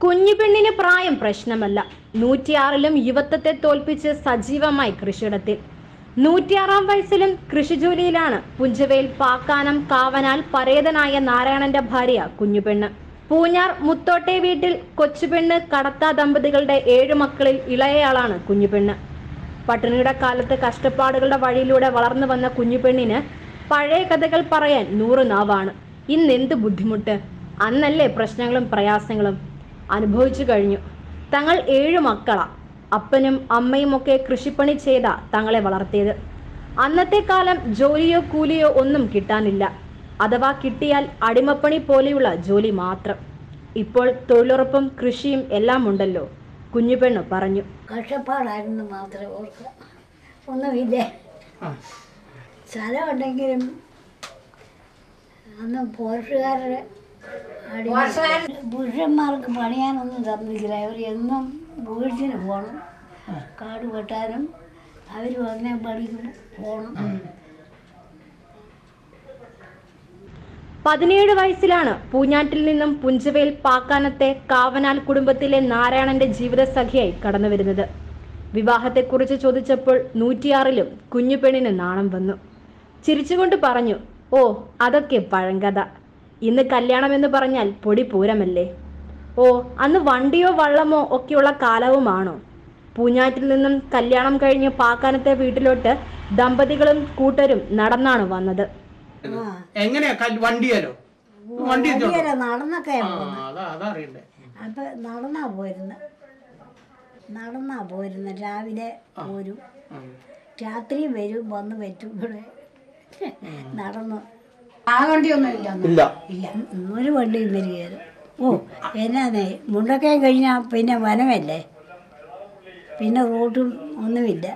കുഞ്ഞുപെണ്ണിന് പ്രായം പ്രശ്നമല്ല നൂറ്റിയാറിലും യുവത്വത്തെ തോൽപ്പിച്ച് സജീവമായി കൃഷിയിടത്തിൽ നൂറ്റിയാറാം വയസ്സിലും കൃഷിജോലിയിലാണ് പുഞ്ചവയിൽ പാക്കാനം കാവനാൽ പരേതനായ നാരായണന്റെ ഭാര്യ കുഞ്ഞുപെണ്ണ് പൂഞ്ഞാർ മുത്തോട്ടെ വീട്ടിൽ കൊച്ചുപെണ്ണ് കടത്ത ദമ്പതികളുടെ ഏഴു മക്കളിൽ ഇളയയാളാണ് കുഞ്ഞുപെണ്ണ് പട്ടിണിയുടെ കാലത്ത് കഷ്ടപ്പാടുകളുടെ വഴിയിലൂടെ വളർന്നു വന്ന കുഞ്ഞുപെണ്ണിന് പഴയ കഥകൾ പറയാൻ നൂറ് നാവാണ് ഇന്നെന്ത് ബുദ്ധിമുട്ട് അന്നല്ലേ പ്രശ്നങ്ങളും പ്രയാസങ്ങളും അനുഭവിച്ചു കഴിഞ്ഞു തങ്ങൾ ഏഴു മക്കളാ അപ്പനും അമ്മയും ഒക്കെ കൃഷിപ്പണി ചെയ്ത തങ്ങളെ വളർത്തിയത് അന്നത്തെ കാലം ജോലിയോ കൂലിയോ ഒന്നും കിട്ടാനില്ല അഥവാ കിട്ടിയാൽ അടിമപ്പണി പോലെയുള്ള ജോലി മാത്രം ഇപ്പോൾ തൊഴിലുറപ്പും കൃഷിയും എല്ലാം ഉണ്ടല്ലോ കുഞ്ഞുപെണ്ണ് പറഞ്ഞു കഷ്ടപ്പാടായിരുന്നു മാത്രമേ ഓർക്കുക ഒന്നുമില്ല സ്ഥലമുണ്ടെങ്കിലും അന്ന് പോർഷുകാരുടെ അടി പുരുഷന്മാർക്ക് പണിയാനൊന്നും സമ്മതിക്കില്ല അവർ എന്നും വീഴ്ചന് പോകണം കാട് വെട്ടാനും അവർ വന്നേ പണിക്ക് പോകണം പതിനേഴ് വയസ്സിലാണ് പൂഞ്ഞാറ്റിൽ നിന്നും പുഞ്ചവയിൽ പാക്കാനത്തെ കാവനാൽ കുടുംബത്തിലെ നാരായണന്റെ ജീവിതസഖിയായി കടന്നു വരുന്നത് വിവാഹത്തെക്കുറിച്ച് ചോദിച്ചപ്പോൾ നൂറ്റിയാറിലും കുഞ്ഞു പെണ്ണിന് നാണം വന്നു ചിരിച്ചുകൊണ്ട് പറഞ്ഞു ഓ അതൊക്കെ പഴങ്കഥ ഇന്ന് കല്യാണം എന്ന് പറഞ്ഞാൽ പൊടി പൂരമല്ലേ ഓ അന്ന് വണ്ടിയോ വള്ളമോ ഒക്കെയുള്ള കാലവുമാണോ പൂഞ്ഞാറ്റിൽ നിന്നും കല്യാണം കഴിഞ്ഞ് പാക്കാനത്തെ വീട്ടിലോട്ട് ദമ്പതികളും കൂട്ടരും നടന്നാണ് വന്നത് എങ്ങനെയാ കൽ- വണ്ടിയാലോ വണ്ടി വെച്ചോ? വണ്ടിയല്ല നടന്നൊക്കെ ആ അതാ അതാ അറിയണ്ടേ അപ്പൊ നടന്നാ പോയിരുന്നത് നടന്നാ പോയിരുന്നത് രാവിലെ പോരും രാത്രി വരും വന്ന് പറ്റും ഇവിടെ നടന്നു ആ വണ്ടിയൊന്നും ഇല്ല അന്ന്. ഇല്ല ഇല്ല ഒരു വണ്ടിയും വരികയില്ല ഓ എന്നാന്നേ മുണ്ടക്കയം കഴിഞ്ഞാൽ പിന്നെ വനമല്ലേ പിന്നെ റോഡും ഒന്നുമില്ല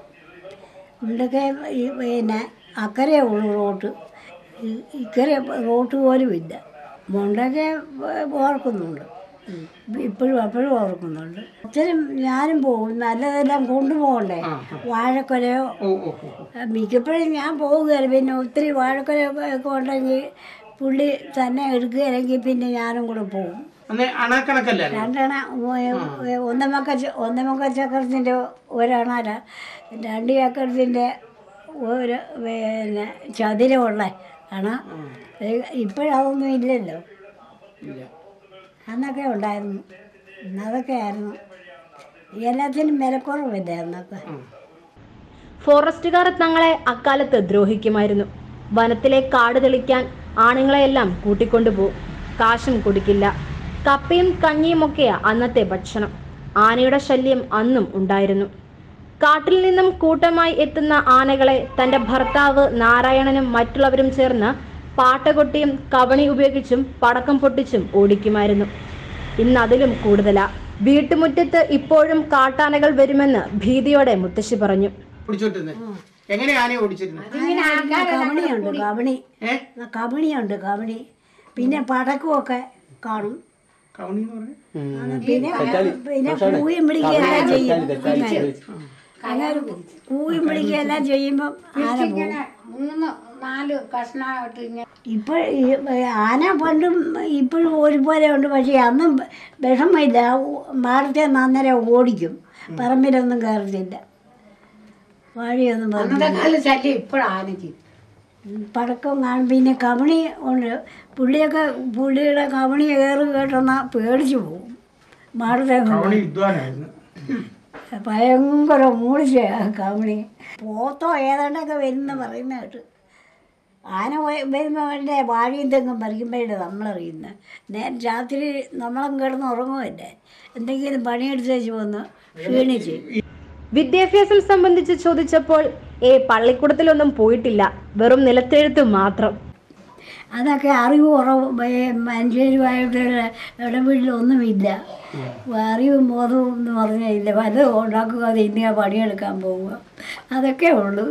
മുണ്ടക്കയം ഈ പിന്നെ അക്കരെ ഉള്ളു റോഡ് ഈ- ഇക്കരെ റോഡ് പോലും ഇല്ല മുണ്ടക്കയം ഓർക്കുന്നുണ്ട് ഇപ്പോഴും അപ്പോഴും ഓർക്കുന്നുണ്ട് അച്ഛനും ഞാനും പോകും നല്ലതെല്ലാം കൊണ്ടുപോകണ്ടേ വാഴക്കൊലയോ ഓ ഓ ഓ മിക്കപ്പോഴും ഞാൻ പോവുകയല്ല പിന്നെ ഒത്തിരി വാഴക്കൊലയൊക്കെ ഉണ്ടെങ്കിൽ പുള്ളി തന്നെ എടുക്കുകയാണെങ്കിൽ പിന്നെ ഞാനും കൂടെ പോകും അന്ന് അണക്കണക്കല്ലേ രണ്ടെണ്ണ ഒന്നമക്ക ഒന്നമക്ക ചക്രത്തിൻ്റെ ഒരണര രണ്ട് ചക്രത്തിൻ്റെ ഒരു പിന്നെ ചതുരമുള്ള അണ ഇപ്പോഴതൊന്നും ഇല്ലല്ലോ ഇല്ല അന്നൊക്കെ ഉണ്ടായിരുന്നു അതൊക്കെ ആയിരുന്നു എല്ലാത്തിനും വിലക്കുറവില്ല അന്നൊക്കെ ഫോറസ്റ്റുകാർ തങ്ങളെ അക്കാലത്ത് ദ്രോഹിക്കുമായിരുന്നു വനത്തിലെ കാട് തെളിക്കാൻ ആണുങ്ങളെയെല്ലാം കൂട്ടിക്കൊണ്ടുപോകും കാശും കൊടുക്കില്ല കപ്പയും കഞ്ഞിയും ഒക്കെയാ അന്നത്തെ ഭക്ഷണം ആനയുടെ ശല്യം അന്നും ഉണ്ടായിരുന്നു കാട്ടിൽ നിന്നും കൂട്ടമായി എത്തുന്ന ആനകളെ തന്റെ ഭർത്താവ് നാരായണനും മറ്റുള്ളവരും ചേർന്ന് പാട്ടകൊട്ടിയും കവണി ഉപയോഗിച്ചും പടക്കം പൊട്ടിച്ചും ഓടിക്കുമായിരുന്നു ഇന്ന് അതിലും കൂടുതലാ വീട്ടുമുറ്റത്ത് ഇപ്പോഴും കാട്ടാനകൾ വരുമെന്ന് ഭീതിയോടെ മുത്തശ്ശി പറഞ്ഞു ഓടിച്ചോണ്ടിരുന്നേ എങ്ങനെയാ ആനയെ ഓടിച്ചിരുന്നത് കവണിയുണ്ട് കവണി ഏ കവണിയുണ്ട് കവണി പിന്നെ പടക്കമൊക്കെ കാണും കവണി എന്ന് പറഞ്ഞു പിന്നെ പിന്നെ കൂയും പിടിക്കുകയെല്ലാം ചെയ്യും അങ്ങനെ കൂയും പിടിക്കുകയെല്ലാം ചെയ്യുമ്പം ആന പോകും ഇങ്ങനെ മൂന്ന് നാല് കഷ്ണമായിട്ട് ഇങ്ങനെ ഇപ്പോൾ ആന പണ്ടും ഇപ്പോഴും ഒരുപോലെ ഉണ്ട് പക്ഷേ അന്നും വിഷമില്ല മാടത്തെ അന്നേരം ഓടിക്കും പറമ്പിലൊന്നും കയറത്തില്ല വാഴയൊന്നും അന്നത്തെ പറമ്പില്ല കാലം ശല്യം ഇപ്പോഴും ആനയ്ക്ക് പടക്കം കാണും പിന്നെ കവണി ഉണ്ട് പുള്ളിയൊക്കെ പുള്ളിയുടെ കവണി കയറി കേട്ടെന്നാൽ പേടിച്ചു പോകും മാടത്തെ കവണി വിദ്വാനായിരുന്നു ഭയങ്കര മൂളിച്ചയാണ് കവണി പോത്തോ ഏതാണ്ടൊക്കെ വരുന്ന പറയുന്ന കേട്ട് ആന പോയ- വരുമ്പോൾ വേണ്ടേ വാഴയും തെങ്ങും പറിക്കുമ്പോഴേ നമ്മളറിയുന്നത് നേരം രാത്രി നമ്മളും കിടന്ന് ഉറങ്ങുമല്ലേ എന്തെങ്കിലും പണിയെടുത്തേച്ച് വന്ന് ക്ഷീണിച്ച് വിദ്യാഭ്യാസം സംബന്ധിച്ച് ചോദിച്ചപ്പോൾ ഏ പള്ളിക്കൂടത്തിലൊന്നും പോയിട്ടില്ല വെറും നിലത്തെഴുത്ത് മാത്രം അതൊക്കെ അറിവ് കുറവ് ഏ- മനുഷ്യരുമായിട്ടുള്ള ഇടപെടലൊന്നുമില്ല അറിവും ബോധവും എന്ന് പറഞ്ഞാൽ ഇല്ല പലതും ഉണ്ടാക്കുക തിന്നുക പണിയെടുക്കാൻ പോവുക അതൊക്കെ ഉള്ളൂ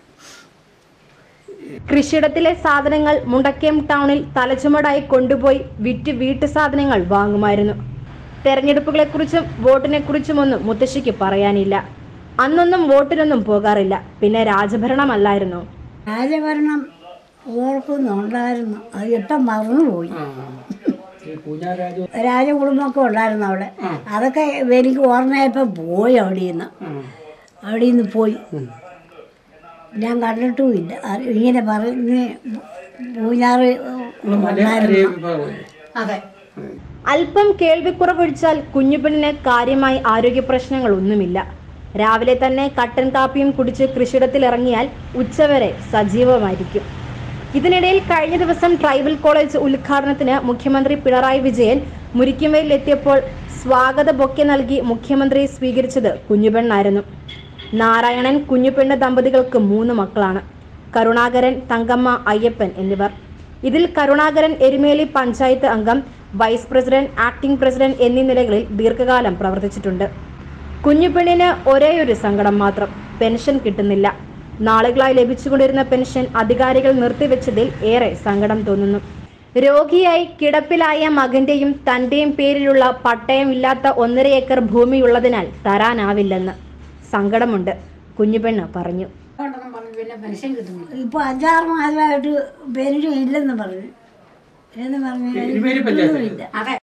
കൃഷിയിടത്തിലെ സാധനങ്ങൾ മുണ്ടക്കയം ടൗണിൽ തലച്ചുമടായി കൊണ്ടുപോയി വിറ്റ് വീട്ടു സാധനങ്ങൾ വാങ്ങുമായിരുന്നു തെരഞ്ഞെടുപ്പുകളെക്കുറിച്ചും വോട്ടിനെക്കുറിച്ചുമൊന്നും മുത്തശ്ശിക്ക് പറയാനില്ല അന്നൊന്നും വോട്ടിനൊന്നും പോകാറില്ല പിന്നെ രാജഭരണമല്ലായിരുന്നു രാജഭരണം ഓർക്കുന്നുണ്ടായിരുന്നു അത് ഇപ്പം മറന്നുപോയി രാജകുടുംബമൊക്കെ ഉണ്ടായിരുന്നു അവിടെ അതൊക്കെ എനിക്ക് ഓർമ്മയപ്പോൾ പോയി അവിടെ നിന്ന് അവിടെ നിന്ന് പോയി ഞാൻ കണ്ടിട്ടുമില്ല അത് ഇങ്ങനെ പറഞ്ഞ് പൂഞ്ഞാറ് ഉണ്ടായിരുന്നു അതെ അല്പം കേൾവിക്കുറവൊഴിച്ചാൽ കുഞ്ഞുപെണ്ണിന് കാര്യമായി ആരോഗ്യ പ്രശ്നങ്ങളൊന്നുമില്ല രാവിലെ തന്നെ കട്ടൻ കാപ്പിയും കുടിച്ച് കൃഷിയിടത്തിൽ ഇറങ്ങിയാൽ ഉച്ചവരെ സജീവമായിരിക്കും ഇതിനിടയിൽ കഴിഞ്ഞ ദിവസം ട്രൈബൽ കോളേജ് ഉദ്ഘാടനത്തിന് മുഖ്യമന്ത്രി പിണറായി വിജയൻ മുരിക്കുമയിൽ എത്തിയപ്പോൾ സ്വാഗത ബൊക്കെ നൽകി മുഖ്യമന്ത്രി സ്വീകരിച്ചത് കുഞ്ഞുപെണ്ണായിരുന്നു നാരായണൻ കുഞ്ഞുപെണ്ണ് ദമ്പതികൾക്ക് മൂന്ന് മക്കളാണ് കരുണാകരൻ തങ്കമ്മ അയ്യപ്പൻ എന്നിവർ ഇതിൽ കരുണാകരൻ എരുമേലി പഞ്ചായത്ത് അംഗം വൈസ് പ്രസിഡന്റ് ആക്ടിംഗ് പ്രസിഡന്റ് എന്നീ നിലകളിൽ ദീർഘകാലം പ്രവർത്തിച്ചിട്ടുണ്ട് കുഞ്ഞുപെണ്ണിന് ഒരേയൊരു സങ്കടം മാത്രം പെൻഷൻ കിട്ടുന്നില്ല നാളുകളായി ലഭിച്ചുകൊണ്ടിരുന്ന പെൻഷൻ അധികാരികൾ നിർത്തിവെച്ചതിൽ ഏറെ സങ്കടം തോന്നുന്നു രോഗിയായി കിടപ്പിലായ മകന്റെയും തന്റെയും പേരിലുള്ള പട്ടയമില്ലാത്ത ഒന്നര ഏക്കർ ഭൂമിയുള്ളതിനാൽ തരാനാവില്ലെന്ന് സങ്കടമുണ്ട് കുഞ്ഞുപെണ്ണ് പറഞ്ഞു അതുകൊണ്ടൊന്നും പറഞ്ഞു പിന്നെ പെൻഷൻ കിട്ടുന്നില്ല ഇപ്പോൾ അഞ്ചാറ് മാസമായിട്ട് പെൻഷൻ ഇല്ലെന്ന് പറഞ്ഞു എന്ന് പറഞ്ഞു എരുമേലി പഞ്ചായത്തിൽ? ഇല്ല അതെ